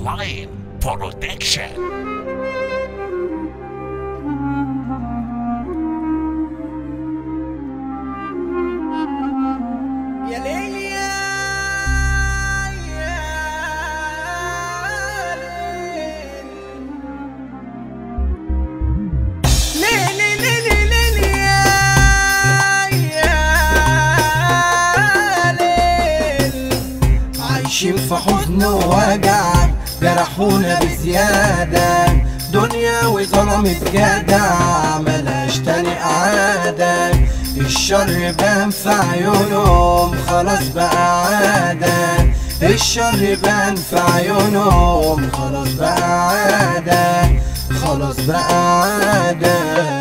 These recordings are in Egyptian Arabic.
لاين برودكشن يا ليل يا يا ليل ليل ليل ليل يا يا ليل عايشين في حزن ووجع جرحونا بزيادة دنيا وظلمت جدع ملهاش تاني عادة الشر بان في عيونهم خلاص بقى عادة الشر بان في عيونهم خلاص بقى عادة خلاص بقى عادة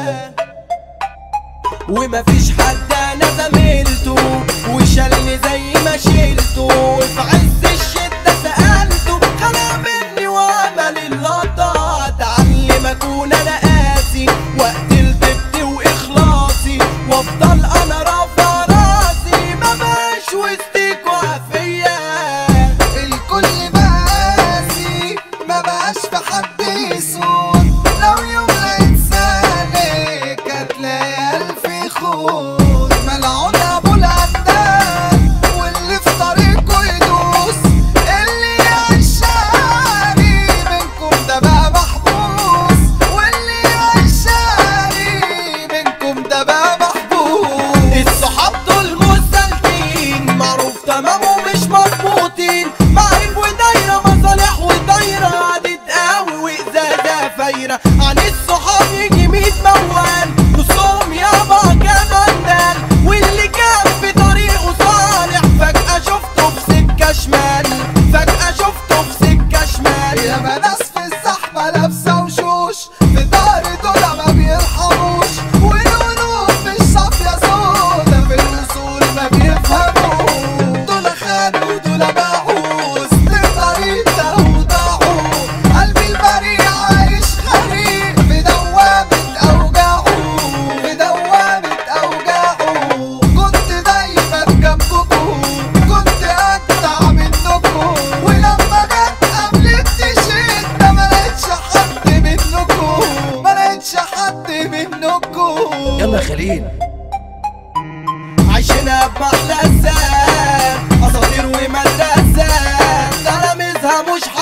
ومفيش حد انا زميلته وشالني زي ما شيلته وفي عز الشدة سألته خلق مني وعمل اللقطة اتعلم اكون انا قاسي وقت الضد واخلاصي وافضل انا رافع راسي ما بقاش وسطيك وقفية الكل بقاسي ما بقاش في حد يسود لو يوم لقيت سالك هتلاقي ألف خود ملعون أبو العداد واللي في طريقه يدوس اللي يعشاني منكم ده بقى محبوس واللي يعشاني منكم ده بقى محبوس الصحاب دول مستلقين معروف تمام ومش مظبوطين معارف ودايرة مصالح ودايرة قعدت قوي وإزازة فايرة عن الصحاب يجي ميت موال نصهم يابا كان عندال واللي كان في طريقه صالح فجأة شفته في سكة شمال فجأة شفته في سكة شمال يا ناس في الزحمة لابسة وشوش في دار دول ما بيرحموش ويقولوا في الصافية سودا في الوصول ما بيفهموش دول خانوا دول باعوس للطريق ده وضاعوا قلبي البريء عايش غريب في دوامة أوجاعه في دوامة أوجاعه كنت دايما جنبكم كنت أجدع منكم ولما جت قابلت شدة ما لقيتش حد منكم ما لقيتش حد منكم يلا خليل عايشينها بمحلى الزاد اساطير ومدرسة تلاميذها مش